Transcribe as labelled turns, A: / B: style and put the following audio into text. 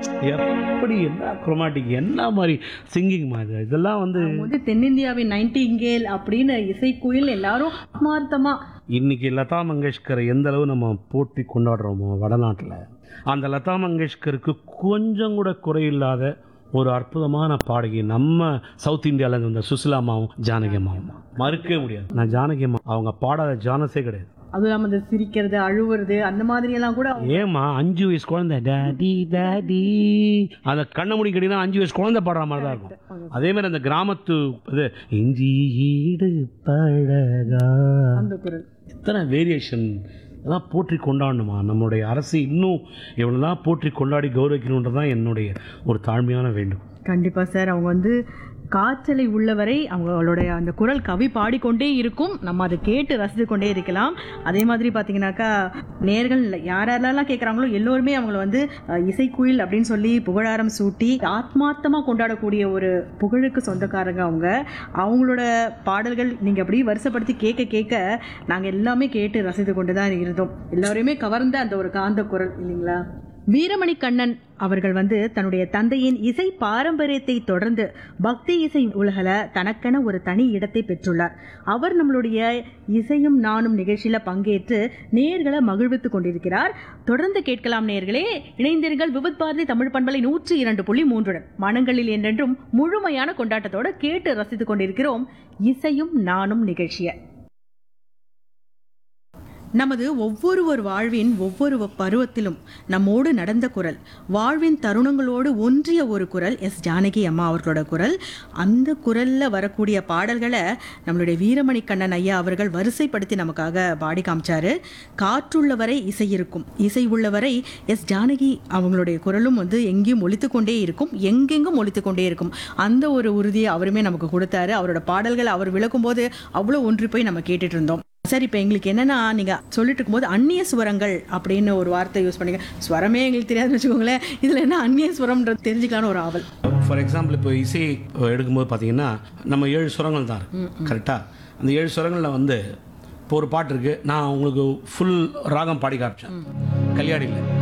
A: எப்படி என்ன குரோமாட்டிக் என்ன மாதிரி சிங்கிங்மா இது இதெல்லாம் வந்து
B: அவங்க வந்து தென்னிந்தியாவின் நைன்டிங்கேல் அப்படின்னு இசைக்குயில் எல்லாரும் ஆத்மார்த்தமா
A: இன்னைக்கு லதா மங்கேஷ்கரை எந்த அளவு நம்ம போற்றி கொண்டாடுறோமோ வடநாட்டில் அந்த லதா மங்கேஷ்கருக்கு கொஞ்சம் கூட குறையில்லாத ஒரு அற்புதமான பாடகி நம்ம சவுத் இந்தியாவில் இருந்த சுசிலா அம்மாவும் ஜானகி அம்மாவும் மறுக்கவே முடியாது நான் ஜானகி அம்மா அவங்க பாடாத ஜானஸே கிடையாது
B: அதுவும் இல்லாம இந்த சிரிக்கிறது அழுவுறது அந்த மாதிரி எல்லாம் கூட
A: ஏம்மா அஞ்சு வயசு குழந்தை டேடி டேடி அந்த கண்ணை மூடி கேட்டீங்கன்னா அஞ்சு வயசு குழந்தை பாடுற மாதிரி தான் இருக்கும் அதே மாதிரி அந்த கிராமத்து இது இஞ்சி ஈடு பழகா
B: அந்த குரல்
A: எத்தனை வேரியேஷன் இதெல்லாம் போற்றி கொண்டாடணுமா நம்மளுடைய அரசு இன்னும் எவ்வளோலாம் போற்றி கொண்டாடி கௌரவிக்கணுன்றது தான் என்னுடைய ஒரு தாழ்மையான வேண்டும்
B: கண்டிப்பா சார் அவங்க வந்து காய்ச்சலை உள்ளவரை அவங்களுடைய அந்த குரல் கவி பாடிக்கொண்டே இருக்கும் நம்ம அதை கேட்டு ரசித்து கொண்டே இருக்கலாம் அதே மாதிரி பார்த்தீங்கன்னாக்கா நேர்கள் யார் யாரெல்லாம் கேட்குறாங்களோ எல்லோருமே அவங்கள வந்து அஹ், இசைக்குயில் அப்படின்னு சொல்லி புகழாரம் சூட்டி ஆத்மார்த்தமாக கொண்டாடக்கூடிய ஒரு புகழுக்கு சொந்தக்காரங்க அவங்க அவங்களோட பாடல்கள் நீங்கள் அப்படியே வருஷப்படுத்தி கேட்க கேட்க நாங்கள் எல்லாமே கேட்டு ரசித்து கொண்டு தான் இருந்தோம் எல்லாரையுமே கவர்ந்த அந்த ஒரு காந்த குரல் இல்லைங்களா வீரமணி கண்ணன் அவர்கள் வந்து தன்னுடைய தந்தையின் இசை பாரம்பரியத்தை தொடர்ந்து பக்தி இசை உலகில் தனக்கென ஒரு தனி இடத்தை பெற்றுள்ளார் அவர் நம்மளுடைய இசையும் நானும் நிகழ்ச்சியில பங்கேற்று நேர்களை மகிழ்வித்துக் கொண்டிருக்கிறார் தொடர்ந்து கேட்கலாம் நேர்களே இணைந்தீர்கள் விபத் பாரதி தமிழ் பண்பலை நூற்றி இரண்டு புள்ளி மூன்றுடன் மனங்களில் என்றென்றும் முழுமையான கொண்டாட்டத்தோட கேட்டு ரசித்துக் கொண்டிருக்கிறோம் இசையும் நானும் நிகழ்ச்சியை நமது ஒவ்வொருவர் வாழ்வின் ஒவ்வொரு பருவத்திலும் நம்மோடு நடந்த குரல் வாழ்வின் தருணங்களோடு ஒன்றிய ஒரு குரல் எஸ் ஜானகி அம்மா அவர்களோட குரல் அந்த குரல்ல வரக்கூடிய பாடல்களை நம்மளுடைய வீரமணி கண்ணன் ஐயா அவர்கள் வரிசைப்படுத்தி நமக்காக பாடி காமிச்சாரு காற்றுள்ளவரை இசை இருக்கும் இசை உள்ளவரை எஸ் ஜானகி அவங்களுடைய குரலும் வந்து எங்கேயும் ஒலித்து கொண்டே இருக்கும் எங்கெங்கும் ஒலித்து கொண்டே இருக்கும் அந்த ஒரு உறுதியை அவருமே நமக்கு கொடுத்தாரு அவரோட பாடல்கள் அவர் விளக்கும் போது அவ்வளோ ஒன்றி போய் நம்ம கேட்டுட்டு இருந்தோம் சார் இப்போ எங்களுக்கு என்னன்னா நீங்க சொல்லிட்டு இருக்கும்போது அந்நிய சுவரங்கள் அப்படின்னு ஒரு வார்த்தை யூஸ் பண்ணீங்க ஸ்வரமே எங்களுக்கு தெரியாதுன்னு வச்சுக்கோங்களேன் இதுல என்ன அந்நிய சுவரம்ன்றது தெரிஞ்சுக்கலாம்னு ஒரு ஆவல்
A: ஃபார் எக்ஸாம்பிள் இப்போ இசை எடுக்கும்போது பார்த்தீங்கன்னா நம்ம ஏழு சுரங்கள் தான் இருக்கு கரெக்டாக அந்த ஏழு சுரங்களில் வந்து இப்போ ஒரு பாட்டு இருக்குது நான் உங்களுக்கு ஃபுல் ராகம் பாடி காமிச்சேன் கல்யாணியில்